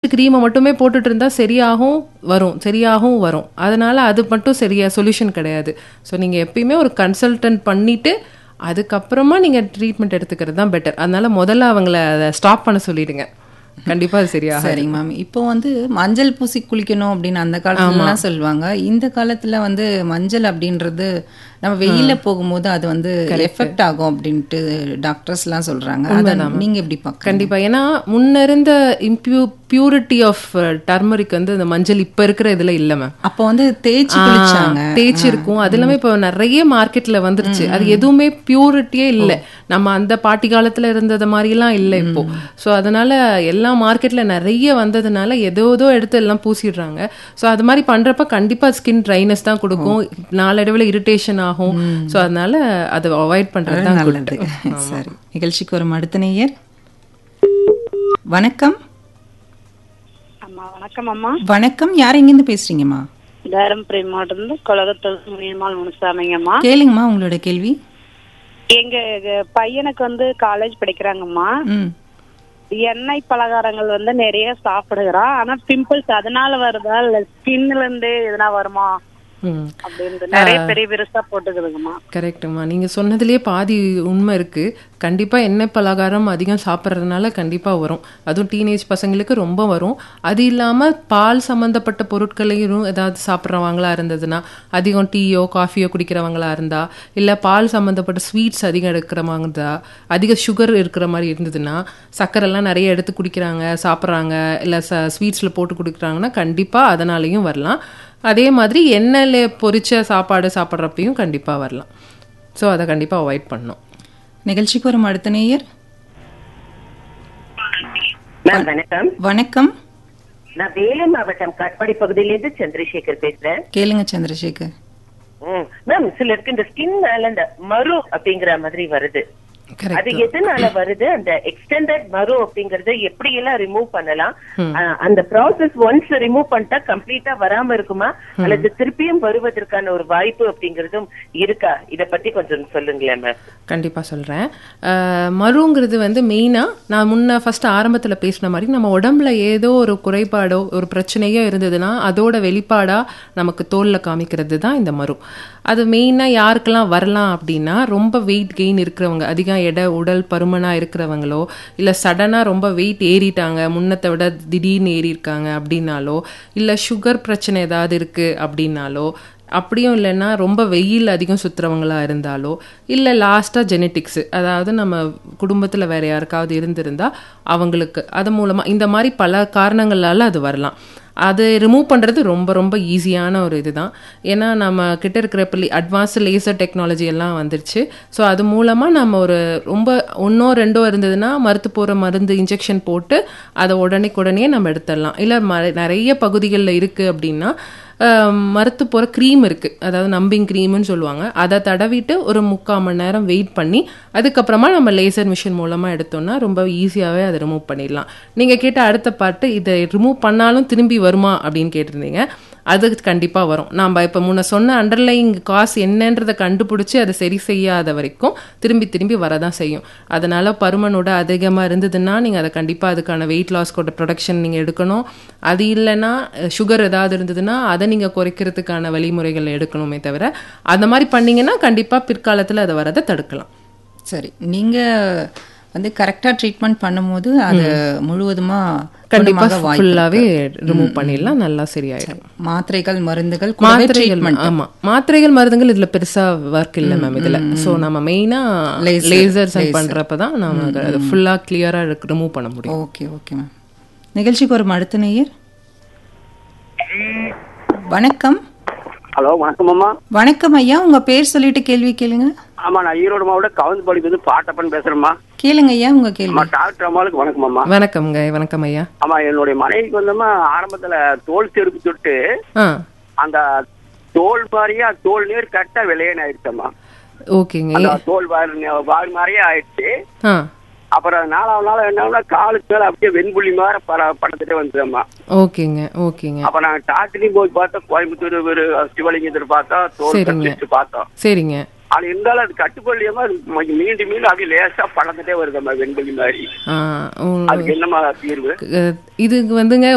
க்ரீமை மட்டுமே போட்டுட்டு இருந்தா சரியாகும் வரும் சரியாகவும் வரும் அதனால அது மட்டும் சரியா சொல்யூஷன் கிடையாது ஸோ நீங்க எப்பயுமே ஒரு கன்சல்டன்ட் பண்ணிட்டு அதுக்கப்புறமா நீங்க ட்ரீட்மெண்ட் எடுத்துக்கிறது தான் பெட்டர் அதனால முதல்ல அவங்கள அதை ஸ்டாப் பண்ண சொல்லிடுங்க கண்டிப்பா அது சரியாக சரிங்க மேம் இப்போ வந்து மஞ்சள் பூசி குளிக்கணும் அப்படின்னு அந்த காலத்துலலாம் சொல்லுவாங்க இந்த காலத்துல வந்து மஞ்சள் அப்படின்றது நம்ம வெயில போகும்போது அது வந்து எஃபெக்ட் ஆகும் அப்படின்ட்டு டாக்டர்ஸ்லாம் சொல்றாங்க அதை நீங்க எப்படி பார்க்க கண்டிப்பா ஏன்னா முன்ன இருந்த இம்ப்யூ பியூரிட்டி ஆஃப் டர்மரிக் வந்து இந்த மஞ்சள் இப்ப இருக்கிற இதுல இல்ல மேம் அப்போ வந்து தேய்ச்சி குளிச்சாங்க தேய்ச்சி இருக்கும் அது எல்லாமே இப்போ நிறைய மார்க்கெட்ல வந்துருச்சு அது எதுவுமே பியூரிட்டியே இல்ல நம்ம அந்த பாட்டி காலத்துல இருந்தது மாதிரி எல்லாம் இல்ல இப்போ சோ அதனால எல்லா மார்க்கெட்ல நிறைய வந்ததுனால ஏதோ ஏதோ எடுத்து எல்லாம் பூசிடுறாங்க சோ அது மாதிரி பண்றப்ப கண்டிப்பா ஸ்கின் ட்ரைனஸ் தான் கொடுக்கும் நாளடைவுல இரிட்டேஷன் ஆகும் சோ அதனால அதை அவாய்ட் பண்றது தான் நல்லது சரி நிகழ்ச்சிக்கு வரும் அடுத்த நேயர் வணக்கம் அம்மா வணக்கம் அம்மா வணக்கம் யார் எங்கேருந்து பேசுறீங்கம்மா தருமபுரி மாவட்டத்துல கொலகத்தல் முனியம்மாள் முனுசாமிங்கம்மா கேளுங்கம்மா உங்களோட கேள்வி எங்க எங்க பையனுக்கு வந்து காலேஜ் படிக்கிறாங்கம்மா ம் எண்ணெய் பலகாரங்கள் வந்து நிறைய சாப்பிடுகிறான் ஆனா பிம்பிள்ஸ் அதனால வருதா இல்ல ஸ்கின்ல இருந்து எதனா வருமா ம் அப்படின்னு நிறைய பெரிய பெருசா போட்டுக்குதுங்கம்மா கரெக்டுமா நீங்க சொன்னதுலயே பாதி உண்மை இருக்கு கண்டிப்பா எண்ணெய் பலகாரம் அதிகம் சாப்பிட்றதுனால கண்டிப்பா வரும் அதுவும் டீனேஜ் பசங்களுக்கு ரொம்ப வரும் அது இல்லாம பால் சம்பந்தப்பட்ட பொருட்களையும் ஏதாவது சாப்பிட்றவங்களா இருந்ததுன்னா அதிகம் டீயோ காஃபியோ குடிக்கிறவங்களா இருந்தா இல்ல பால் சம்பந்தப்பட்ட ஸ்வீட்ஸ் அதிகம் எடுக்கிறவங்க இருந்தா அதிக சுகர் இருக்கிற மாதிரி இருந்ததுன்னா சக்கரெல்லாம் நிறைய எடுத்து குடிக்கிறாங்க சாப்பிட்றாங்க இல்ல ச ஸ்வீட்ஸ்ல போட்டு குடிக்கிறாங்கன்னா கண்டிப்பா அதனாலையும் வரலாம் அதே மாதிரி எண்ணெயில் பொரிச்ச சாப்பாடு சாப்பிட்றப்பையும் கண்டிப்பாக வரலாம் ஸோ அதை கண்டிப்பாக அவாய்ட் பண்ணணும் நிகழ்ச்சிக்கு வரும் அடுத்த நேயர் மேம் வணக்கம் வணக்கம் நான் வேலூர் மாவட்டம் காட்பாடி பகுதியிலிருந்து சந்திரசேகர் பேசுறேன் கேளுங்க சந்திரசேகர் ம். மேம் சிலருக்கு இந்த ஸ்கின் மேல இந்த மரு அப்படிங்கிற மாதிரி வருது அது கரெக்ட் எதனால வருது அந்த எக்ஸ்டெண்டட் மரு அப்படிங்கறத எப்படி எல்லாம் ரிமூவ் பண்ணலாம் அஹ், அந்த ப்ராசஸ் ஒன்ஸ் ரிமூவ் பண்ணிட்டா கம்ப்ளீட்டா வராம இருக்குமா அல்லது திருப்பியும் வருவதற்கான ஒரு வாய்ப்பு அப்படிங்கறதும் இருக்கா இத பத்தி கொஞ்சம் சொல்லுங்களேன் மேம் கண்டிப்பாக சொல்கிறேன் மருங்கிறது வந்து மெயினாக நான் முன்ன ஃபர்ஸ்ட் ஆரம்பத்தில் பேசின மாதிரி நம்ம உடம்புல ஏதோ ஒரு குறைபாடோ ஒரு பிரச்சனையோ இருந்ததுன்னா அதோட வெளிப்பாடாக நமக்கு தோலில் காமிக்கிறது தான் இந்த மரு அது மெயினாக யாருக்கெல்லாம் வரலாம் அப்படின்னா ரொம்ப வெயிட் கெயின் இருக்கிறவங்க அதிகம் எடை உடல் பருமனாக இருக்கிறவங்களோ இல்லை சடனாக ரொம்ப வெயிட் ஏறிட்டாங்க முன்னத்தை விட திடீர்னு ஏறி இருக்காங்க அப்படின்னாலோ இல்லை சுகர் பிரச்சனை ஏதாவது இருக்குது அப்படின்னாலோ அப்படியும் இல்லைன்னா ரொம்ப வெயில் அதிகம் சுற்றுறவங்களா இருந்தாலோ இல்லை லாஸ்ட்டாக ஜெனட்டிக்ஸு அதாவது நம்ம குடும்பத்தில் வேற யாருக்காவது இருந்திருந்தா அவங்களுக்கு அது மூலமாக இந்த மாதிரி பல காரணங்களால அது வரலாம் அது ரிமூவ் பண்ணுறது ரொம்ப ரொம்ப ஈஸியான ஒரு இதுதான் ஏன்னா நம்ம கிட்ட இருக்கிற இப்போ அட்வான்ஸ்டு லேசர் டெக்னாலஜி எல்லாம் வந்துருச்சு ஸோ அது மூலமாக நம்ம ஒரு ரொம்ப ஒன்றோ ரெண்டோ இருந்ததுன்னா மறுத்து போகிற மருந்து இன்ஜெக்ஷன் போட்டு அதை உடனே நம்ம எடுத்துடலாம் இல்லை ம நிறைய பகுதிகளில் இருக்குது அப்படின்னா மறுத்து போகிற க்ரீம் இருக்குது அதாவது நம்பிங் க்ரீம்னு சொல்லுவாங்க அதை தடவிட்டு ஒரு முக்கால் மணி நேரம் வெயிட் பண்ணி அதுக்கப்புறமா நம்ம லேசர் மிஷின் மூலமாக எடுத்தோம்னா ரொம்ப ஈஸியாகவே அதை ரிமூவ் பண்ணிடலாம் நீங்கள் கேட்ட அடுத்த பாட்டு இதை ரிமூவ் பண்ணாலும் திரும்பி வருமா அப்படின்னு கேட்டிருந்தீங்க அது கண்டிப்பாக வரும் நாம் இப்போ முன்ன சொன்ன அண்டர்லைங் காசு என்னன்றதை கண்டுபிடிச்சி அதை சரி செய்யாத வரைக்கும் திரும்பி திரும்பி வரதான் செய்யும் அதனால பருமனோட அதிகமாக இருந்ததுன்னா நீங்கள் அதை கண்டிப்பாக அதுக்கான வெயிட் லாஸ்கோட ப்ரொடக்ஷன் நீங்கள் எடுக்கணும் அது இல்லைன்னா சுகர் ஏதாவது இருந்ததுன்னா அதை நீங்கள் குறைக்கிறதுக்கான வழிமுறைகள் எடுக்கணுமே தவிர அந்த மாதிரி பண்ணீங்கன்னா கண்டிப்பாக பிற்காலத்தில் அதை வரதை தடுக்கலாம் சரி நீங்க வந்து கரெக்டா ட்ரீட்மெண்ட் பண்ணும்போது அது முழுவதுமா கண்டிப்பா குணமாக வாய்ப்பு ஃபுல்லாவே ரிமூவ் பண்ணிடலாம் நல்லா சரியாயிடும் மாத்திரைகள் மருந்துகள் கூடவே மாத்திரைகள் ட்ரீட்மெண்ட் ஆமா மாத்திரைகள் மருந்துகள் இதுல பெருசா ஒர்க் இல்ல மேம் இதுல சோ நம்ம மெயினா Laser, லேசர்ஸ் laser. பண்றப்பதான் நம்ம அதை ஃபுல்லா கிளியரா ரிமூவ் பண்ண முடியும் ஓகே ஓகே மேம் நிகழ்ச்சிக்கு ஒரு அடுத்த நேயர் வணக்கம் ஹலோ வணக்கம் அம்மா வணக்கம் ஐயா உங்க பேர் சொல்லிட்டு கேள்வி கேளுங்க ஆமா நான் ஈரோடு மாவட்டம் கவுந்தபாடி வந்து பாட்டப்பன் பேசுறேம்மா கேளுங்க ஐயா உங்க கேள்வி அம்மா டாக்டர் அம்மாளுக்கு வணக்கம் அம்மா வணக்கம்ங்க வணக்கம் ஐயா ஆமா என்னுடைய மனைவிக்கு வந்தம்மா ஆரம்பத்துல தோல் செருப்பு தொட்டு ஆ அந்த தோல் மாதிரியா தோல் நீர் கரெக்டா விளையன்னு ஆயிடுச்சம்மா ஓகேங்க அந்த தோல் வாரி வாரி மாதிரியே ஆயிடுச்சு ஆ அப்புறம் நாலாவது நாள் என்ன காலுக்கு மேல அப்படியே வெண்புள்ளி மாதிரி பட படத்துட்டே வந்ததம்மா ஓகேங்க ஓகேங்க அப்ப நாங்க டாக்டரையும் போய் பார்த்தோம் கோயம்புத்தூர் ஒரு சிவலிங்கத்தில் பார்த்தோம் தோல் சரிங்க. specialist பார்த்தோம் சரிங்க அது இருந்தாலும் அது கட்டுப்பள்ளியமா அது ம- மீண்டும் மீண்டும் அப்படியே லேசா படந்துட்டே வருதம்மா வெண்புள்ளி மாதிரி ஆ, உ- அதுக்கு என்னம்மா தீர்வு அஹ், இதுக்கு வந்துங்க